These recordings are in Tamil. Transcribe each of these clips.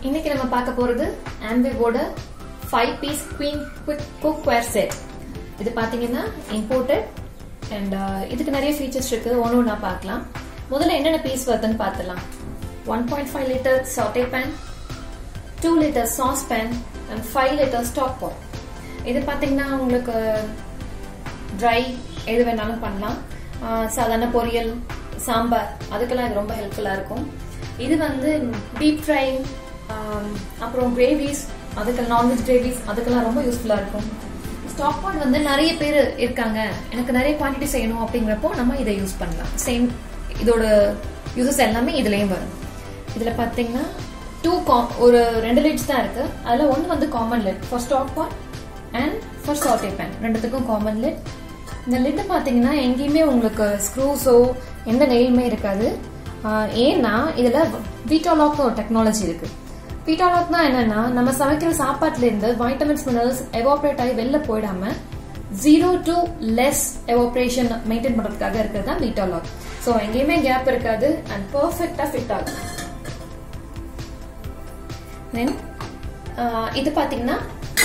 இன்னைக்கு நம்ம பார்க்க போறது ஆம்பிவோட five piece Queen quick cookware set இது பாத்தீங்கன்னா இம்போர்ட்டட் அண்ட் இதுக்கு நிறைய ஃபீச்சர்ஸ் இருக்கு ஒன்று ஒன்றா பார்க்கலாம் முதல்ல என்னென்ன பீஸ் வருதுன்னு பார்த்துலாம் one point five litre saute pan two litre saucepan and five litre stock pot இது பார்த்தீங்கன்னா உங்களுக்கு ட்ரை எது வேணாலும் பண்ணலாம் ஆஹ் சாதாரண பொரியல் சாம்பார் அதுக்கெல்லாம் இது ரொம்ப ஹெல்ப்ஃபுல்லாக இருக்கும் இது வந்து டீப் ஃப்ரை அப்புறம் கிரேவிஸ் அதுக்கு நான்வெஜ் கிரேவிஸ் அதுக்கெல்லாம் ரொம்ப யூஸ்ஃபுல்லாக இருக்கும் ஸ்டாக் பாட் வந்து நிறைய பேர் இருக்காங்க எனக்கு நிறைய குவான்டிட்டி செய்யணும் அப்படிங்கிறப்போ நம்ம இதை யூஸ் பண்ணலாம் சேம் இதோட யூசஸ் எல்லாமே இதுலேயும் வரும் இதில் பார்த்தீங்கன்னா டூ ஒரு ரெண்டு லிட்ஸ் தான் இருக்கு அதில் ஒன்று வந்து common lid for stock pot and for saute pan ரெண்டுத்துக்கும் காமன் லிட் இந்த லிட்டு பார்த்தீங்கன்னா எங்கேயுமே உங்களுக்கு ஸ்க்ரூஸோ எந்த நெயிலுமே இருக்காது ஆஹ் ஏன்னா இதில் வீட்டோலாக்னு ஒரு டெக்னாலஜி இருக்கு வீட்டோலாக்னா என்னன்னா நம்ம சமைக்கிற சாப்பாட்டுல இருந்து வைட்டமின்ஸ் மினரல்ஸ் எவாப்ரேட் ஆகி வெளில போயிடாம zero to less evaporation maintain பண்றதுக்காக இருக்கிறது தான் வீட்டோலாக் ஸோ எங்கேயுமே கேப் இருக்காது அண்ட் பர்ஃபெக்டா ஃபிட் ஆகும் தென் இது பார்த்தீங்கன்னா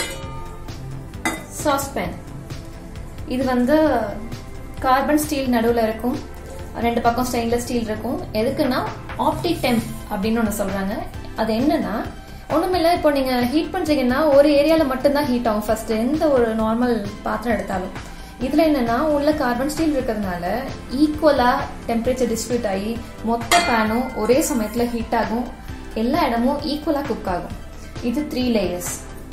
சாஸ்பேன் இது வந்து கார்பன் ஸ்டீல் நடுவில் இருக்கும் ரெண்டு பக்கம் ஸ்டெயின்லெஸ் ஸ்டீல் இருக்கும் எதுக்குன்னா ஆப்டி டெம்ப் அப்படின்னு ஒன்று சொல்றாங்க அது என்னன்னா ஒண்ணுமில்ல இப்போ நீங்க ஹீட் பண்றீங்கன்னா ஒரு ஏரியால மட்டும்தான் ஹீட் ஆகும் ஃபர்ஸ்ட் எந்த ஒரு நார்மல் பாத்திரம் எடுத்தாலும் இதுல என்னன்னா உள்ள கார்பன் ஸ்டீல் இருக்கிறதுனால ஈக்குவலா டெம்பரேச்சர் டிஸ்ட்ரிபியூட் ஆகி மொத்த பேனும் ஒரே சமயத்துல ஹீட் ஆகும் எல்லா இடமும் ஈக்குவலா குக் ஆகும் இது three layers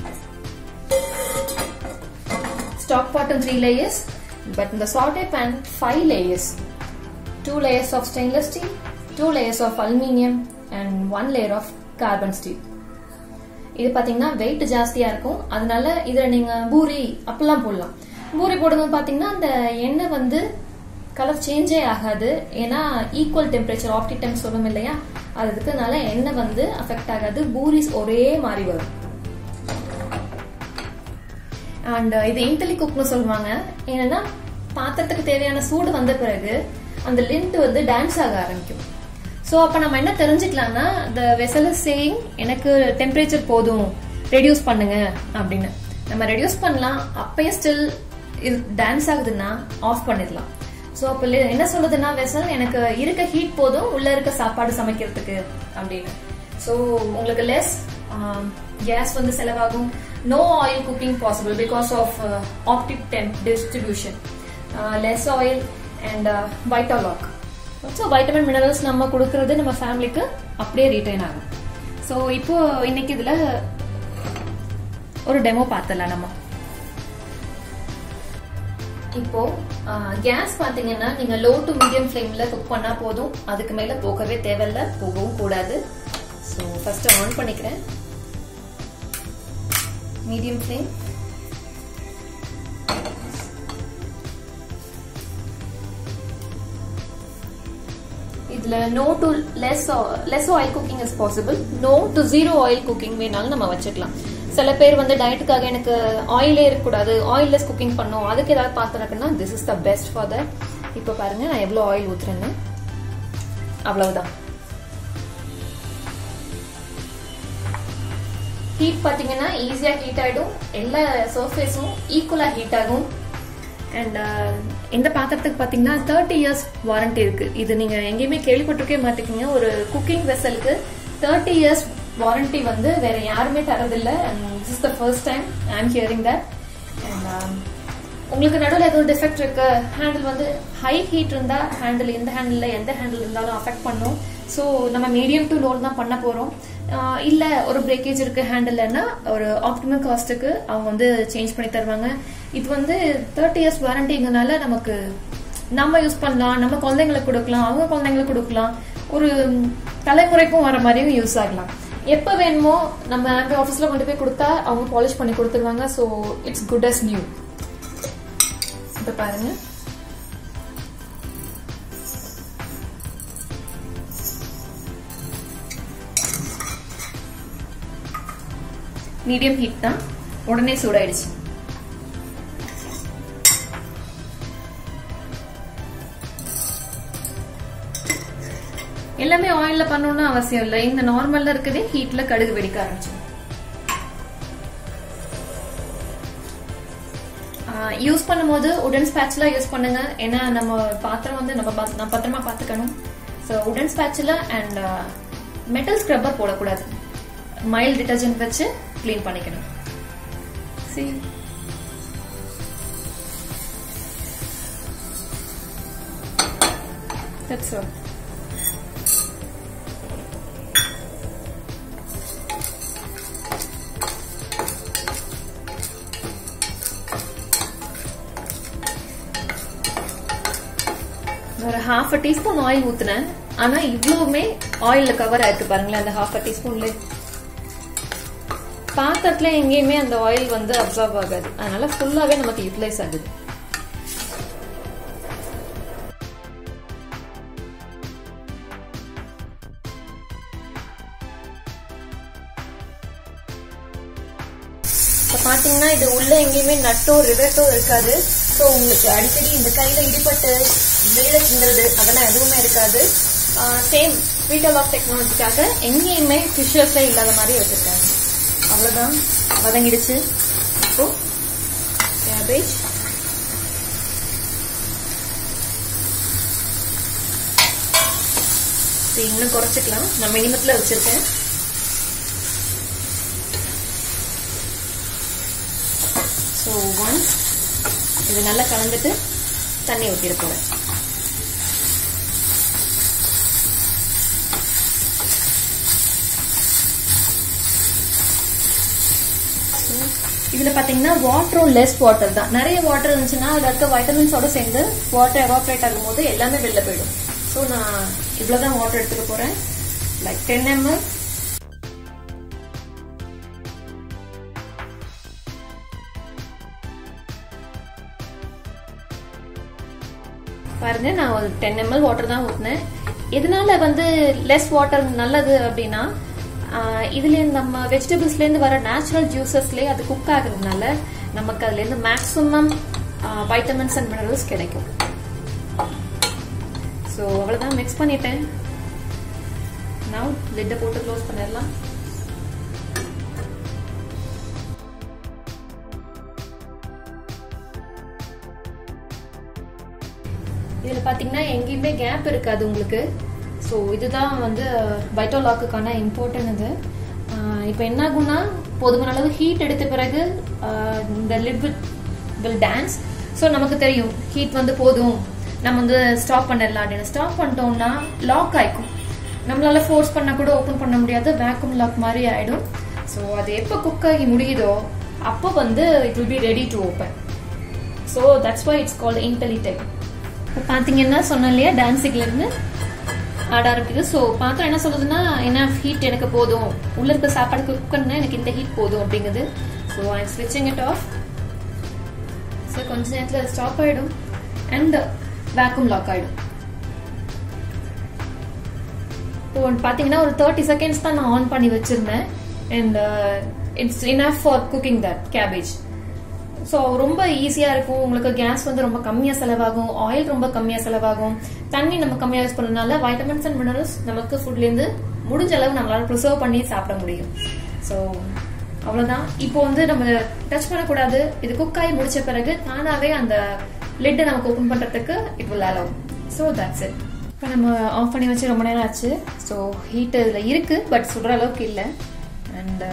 stock bottom 3 layers but in the saute pan 5 layers 2 layers of stainless steel 2 layers of aluminium and 1 layer of carbon steel இது பாத்தீங்கன்னா வெயிட் ஜாஸ்தியா இருக்கும் அதனால இதுல நீங்க பூரி அப்பெல்லாம் போடலாம் பூரி போடும்போது பாத்தீங்கன்னா அந்த எண்ணெய் வந்து கலர் சேஞ்சே ஆகாது ஏன்னா ஈக்குவல் டெம்பரேச்சர் ஆப்டி டெம்ப் சொல்லும் இல்லையா அது இருக்கிறதுனால எண்ணெய் வந்து அஃபெக்ட் ஆகாது பூரிஸ் ஒரே மாதிரி வரும் அண்ட் இது இன்டெலி குக்னு சொல்லுவாங்க ஏன்னா பாத்திரத்துக்கு தேவையான சூடு வந்த பிறகு அந்த லிண்ட் வந்து டான்ஸ் ஆக ஆரம்பிக்கும் ஸோ அப்போ நம்ம என்ன தெரிஞ்சுக்கலாம்னா த வெசல் சேயிங் எனக்கு டெம்பரேச்சர் போதும் ரெடியூஸ் பண்ணுங்க அப்படின்னு நம்ம ரெடியூஸ் பண்ணலாம் அப்பயும் ஸ்டில் இது டான்ஸ் ஆகுதுன்னா ஆஃப் பண்ணிடலாம் ஸோ அப்போ என்ன சொல்லுதுன்னா வெசல் எனக்கு இருக்க ஹீட் போதும் உள்ள இருக்க சாப்பாடு சமைக்கிறதுக்கு அப்படின்னு ஸோ உங்களுக்கு லெஸ் கேஸ் வந்து செலவாகும் no oil cooking possible because of uh, optic temp distribution uh, less oil and uh, vitalock so vitamin minerals நம்ம கொடுக்கறது நம்ம ஃபேமிலிக்கு அப்படியே ரீட்டைன் ஆகும் ஸோ இப்போ இன்னைக்கு இதுல ஒரு டெமோ பார்த்தலாம் நம்ம இப்போ கேஸ் பாத்தீங்கன்னா நீங்க லோ டு மீடியம் ஃப்ளேம்ல குக் பண்ணா போதும் அதுக்கு மேல போகவே தேவையில்ல போகவும் கூடாது ஸோ ஃபர்ஸ்ட் ஆன் பண்ணிக்கிறேன் medium flame இதுல no to less less oil cooking is possible no to zero oil cooking வேணாலும் நம்ம வச்சுக்கலாம் சில பேர் வந்து டயட்டுக்காக எனக்கு ஆயிலே இருக்கக்கூடாது ஆயில்லெஸ் குக்கிங் பண்ணும் அதுக்கு ஏதாவது பார்த்துருக்குன்னா this is the best for that இப்போ பாருங்க நான் எவ்வளோ ஆயில் ஊத்துறேன்னு அவ்வளவுதான் ஹீட் பார்த்தீங்கன்னா ஈஸியாக ஹீட் ஆகிடும் எல்லா சர்ஃபேஸும் ஈக்குவலாக ஹீட் ஆகும் அண்ட் இந்த பாத்திரத்துக்கு பார்த்தீங்கன்னா தேர்ட்டி இயர்ஸ் வாரண்டி இருக்கு இது நீங்க எங்கேயுமே கேள்விப்பட்டிருக்கே மாட்டேங்க ஒரு குக்கிங் வெசலுக்கு தேர்ட்டி இயர்ஸ் வாரண்டி வந்து வேற யாருமே தரதில்ல and this is the first time I am hearing that and உங்களுக்கு நடுவில் ஏதோ டிஃபெக்ட் இருக்கு ஹேண்டில் வந்து ஹை ஹீட் இருந்தா ஹேண்டில் எந்த ஹேண்டில் எந்த ஹேண்டில் இருந்தாலும் அஃபெக்ட் பண்ணும் ஸோ நம்ம மீடியம் டு லோல் தான் பண்ண போறோம் இல்ல ஒரு பிரேக்கேஜ் இருக்கு ஹேண்டில்னா ஒரு ஆப்டிமல் காஸ்ட்டுக்கு அவங்க வந்து சேஞ்ச் பண்ணி தருவாங்க இது வந்து தேர்ட்டி இயர்ஸ் வாரண்டிங்கிறனால நமக்கு நம்ம யூஸ் பண்ணலாம் நம்ம குழந்தைங்களுக்கு கொடுக்கலாம் அவங்க குழந்தைங்களுக்கு கொடுக்கலாம் ஒரு தலைமுறைக்கும் வர மாதிரியும் யூஸ் ஆகலாம் எப்போ வேணுமோ நம்ம ஆஃபீஸ்ல கொண்டு போய் கொடுத்தா அவங்க பாலிஷ் பண்ணி கொடுத்துருவாங்க so it's good as new இப்போ பாருங்க மீடியம் ஹீட் தான் உடனே சூடாயிடுச்சு எல்லாமே ஆயில்ல பண்ணணும்னு அவசியம் இல்லை இந்த நார்மல்ல இருக்கதே ஹீட்ல கடுகு வெடிக்க ஆரம்பிச்சிடும் யூஸ் பண்ணும்போது உடன் ஸ்பேட்ச்ல யூஸ் பண்ணுங்க ஏன்னா நம்ம பாத்திரம் வந்து நம்ம பத்- நம்ம பத்திரமா பார்த்துக்கணும் ஸோ உடன் ஸ்பேட்ச்ல அண்ட் மெட்டல் ஸ்க்ரப்பர் போடக்கூடாது மைல்ட் டிட்டர்ஜென்ட் வச்சு க்ளீன் பண்ணிக்கணும் See? That's all. ஒரு ஹாஃப் அ டீஸ்பூன் ஆயில் ஊத்துனேன் ஆனா இவ்வளவுமே ஆயில்ல கவர் ஆயிருக்கு பாருங்களேன் அந்த ஹாஃப் அ டீஸ்பூன்ல பாத்திரத்துல எங்கேயுமே அந்த ஆயில் வந்து அப்சார்ப் ஆகாது அதனால ஃபுல்லாவே நமக்கு யூட்டிலைஸ் ஆகுது இப்போ பார்த்தீங்கன்னா இது உள்ள எங்கேயுமே நட்டோ ரிவெட்டோ இருக்காது ஸோ உங்களுக்கு அடிக்கடி இந்த கையில இடிபட்டு விழுதுங்கிறது அதெல்லாம் எதுவுமே இருக்காது சேம் வீட்டல் ஆஃப் டெக்னாலஜிக்காக எங்கேயுமே ஃபிஷர்ஸே இல்லாத மாதிரி வச்சிருக்காங்க அவ்வளோதான் வதங்கிடுச்சு இப்போ கேபேஜ் இன்னும் குறைச்சிக்கலாம் நான் மினிமத்தில் வச்சிருக்கேன் ஸோ ஒன்ஸ் இது நல்லா கலந்துட்டு தண்ணி ஊற்றிட போகிறேன் இதுல பாத்தீங்கன்னா வாட்டரும் லெஸ் வாட்டர் தான் நிறைய வாட்டர் இருந்துச்சுன்னா அதுல இருக்க வைட்டமின்ஸோட சேர்ந்து வாட்டர் எவாப்ரேட் ஆகும்போது எல்லாமே வெளில போயிடும் ஸோ நான் இவ்வளவுதான் வாட்டர் எடுத்துக்க போறேன் லைக் டென் எம்எல் பாருங்க நான் ஒரு டென் எம்எல் வாட்டர் தான் ஊற்றினேன் எதனால வந்து லெஸ் வாட்டர் நல்லது அப்படின்னா ஆஹ் இதுல இருந்து நம்ம வெஜிடபிள்ஸ்ல இருந்து வர நேச்சுரல் ஜூசஸ்லயே அது குக் ஆகுறதுனால நமக்கு அதுல இருந்து மேக்ஸிமம் வைட்டமின்ஸ் அண்ட் மினரல்ஸ் கிடைக்கும் ஸோ அவ்வளவுதான் மிக்ஸ் பண்ணிட்டேன் நான் லிட்டை போட்டு க்ளோஸ் பண்ணிடலாம் இதுல பாத்தீங்கன்னா எங்கேயுமே கேப் இருக்காது உங்களுக்கு ஸோ இதுதான் வந்து பைட்டோலாக்குக்கான இம்பார்ட்டன் இது இப்போ என்ன ஆகும்னா போதுமான அளவு ஹீட் எடுத்த பிறகு ஆஹ் இந்த லிட் வில் டான்ஸ் ஸோ நமக்கு தெரியும் ஹீட் வந்து போதும் நம்ம வந்து ஸ்டாப் பண்ணிடலாம் அப்படின்னு ஸ்டாப் பண்ணிட்டோம்னா லாக் ஆயிக்கும் நம்மளால ஃபோர்ஸ் பண்ண கூட ஓப்பன் பண்ண முடியாது வேக்யூம் லாக் மாதிரி ஆயிடும் ஸோ அது எப்போ குக் ஆகி முடியுதோ அப்போ வந்து it will be ready to open so that's why it's called Intellitech இப்போ பார்த்தீங்கன்னா சொன்னேன் இல்லையா டான்ஸிங்ல இருந்து ஆட ஆரம்பிக்குது ஸோ பாத்திரம் என்ன சொல்லுதுன்னா என்ன ஹீட் எனக்கு போதும் உள்ள இருக்க சாப்பாடு குக் பண்ணா எனக்கு இந்த ஹீட் போதும் அப்படிங்குது ஸோ ஐ ஸ்விட்சிங் இட் ஆஃப் ஸோ கொஞ்ச நேரத்தில் ஸ்டாப் ஆயிடும் அண்ட் வேக்யூம் லாக் ஆயிடும் இப்போ பார்த்தீங்கன்னா ஒரு தேர்ட்டி செகண்ட்ஸ் தான் நான் ஆன் பண்ணி வச்சிருந்தேன் and it's enough for cooking that cabbage so ரொம்ப ஈஸியா இருக்கும் உங்களுக்கு கேஸ் வந்து ரொம்ப கம்மியா செலவாகும் ஆயில் ரொம்ப கம்மியா செலவாகும் தண்ணி நம்ம கம்மியா யூஸ் பண்ணனால வைட்டமின்ஸ் அண்ட் மினரல்ஸ் நமக்கு ஃபுட்ல இருந்து முடிஞ்ச அளவு நம்மளால ப்ரிசர்வ் பண்ணி சாப்பிட முடியும் ஸோ அவ்வளவுதான் இப்போ வந்து நம்ம டச் பண்ணக்கூடாது இது குக் ஆகி முடிச்ச பிறகு தானாவே அந்த லிட்டை நமக்கு ஓப்பன் பண்றதுக்கு it will allow so that's it இப்போ நம்ம ஆஃப் பண்ணி வச்சு ரொம்ப நேரம் ஆச்சு ஸோ ஹீட் இதில் இருக்கு பட் சுடுற அளவுக்கு இல்லை அண்ட்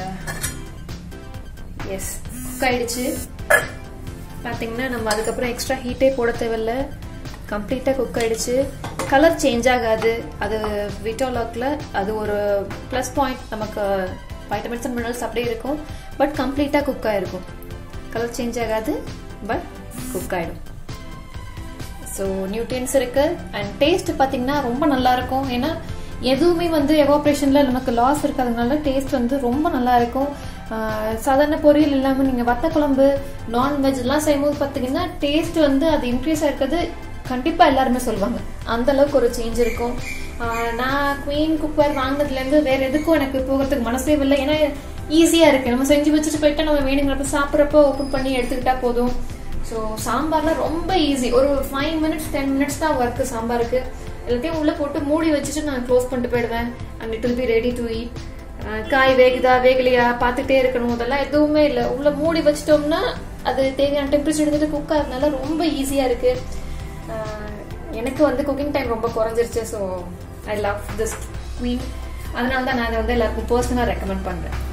எஸ் குக் ஆயிடுச்சு பார்த்தீங்கன்னா நம்ம அதுக்கப்புறம் எக்ஸ்ட்ரா ஹீட்டே போட தேவையில்ல கம்ப்ளீட்டாக குக் ஆயிடுச்சு கலர் சேஞ்ச் ஆகாது அது விட்டோலாக்ல அது ஒரு ப்ளஸ் பாயிண்ட் நமக்கு வைட்டமின்ஸ் அண்ட் மினரல்ஸ் அப்படியே இருக்கும் பட் கம்ப்ளீட்டாக குக் ஆயிருக்கும் கலர் சேஞ்ச் ஆகாது பட் குக் ஆயிடும் ஸோ நியூட்ரியன்ஸ் இருக்கு அண்ட் டேஸ்ட் பார்த்தீங்கன்னா ரொம்ப நல்லா இருக்கும் ஏன்னா எதுவுமே வந்து எவாப்ரேஷன்ல நமக்கு லாஸ் இருக்காதனால டேஸ்ட் வந்து ரொம்ப நல்லா இருக்கும் ஆஹ் சாதாரண பொரியல் இல்லாமல் நீங்கள் வத்த குழம்பு நான்வெஜ் எல்லாம் செய்யும்போது பார்த்தீங்கன்னா டேஸ்ட் வந்து அது இன்க்ரீஸ் ஆயிருக்கிறது கண்டிப்பாக எல்லாருமே சொல்லுவாங்க அந்த அளவுக்கு ஒரு சேஞ்ச் இருக்கும் ஆஹ் நான் குவீன் குக்கர் வாங்கினதுலேருந்து வேற எதுக்கும் எனக்கு போகிறதுக்கு மனசே இல்லை ஏன்னா ஈஸியா இருக்கு நம்ம செஞ்சு வச்சுட்டு போயிட்டா நம்ம வேணுங்கிறப்ப சாப்பிட்றப்ப ஓப்பன் பண்ணி எடுத்துக்கிட்டா போதும் ஸோ சாம்பார்லாம் ரொம்ப ஈஸி ஒரு ஃபைவ் மினிட்ஸ் டென் மினிட்ஸ் தான் ஒர்க்கு சாம்பாருக்கு எல்லாத்தையும் உள்ள போட்டு மூடி வச்சுட்டு நான் க்ளோஸ் பண்ணிட்டு போயிடுவேன் and it will be ready to eat காய் வேகுதா வேகலையா பார்த்துட்டே இருக்கணும் அதெல்லாம் எதுவுமே இல்லை உள்ள மூடி வச்சிட்டோம்னா அது தேவையான டெம்பரேச்சர் எடுத்துட்டு குக் ஆகிறதுனால ரொம்ப ஈஸியா இருக்கு ஆஹ் எனக்கு வந்து குக்கிங் டைம் ரொம்ப குறைஞ்சிருச்சு so I love this Queen அதனால தான் நான் அதை வந்து எல்லாருக்கும் பர்சனலாக ரெக்கமெண்ட் பண்றேன்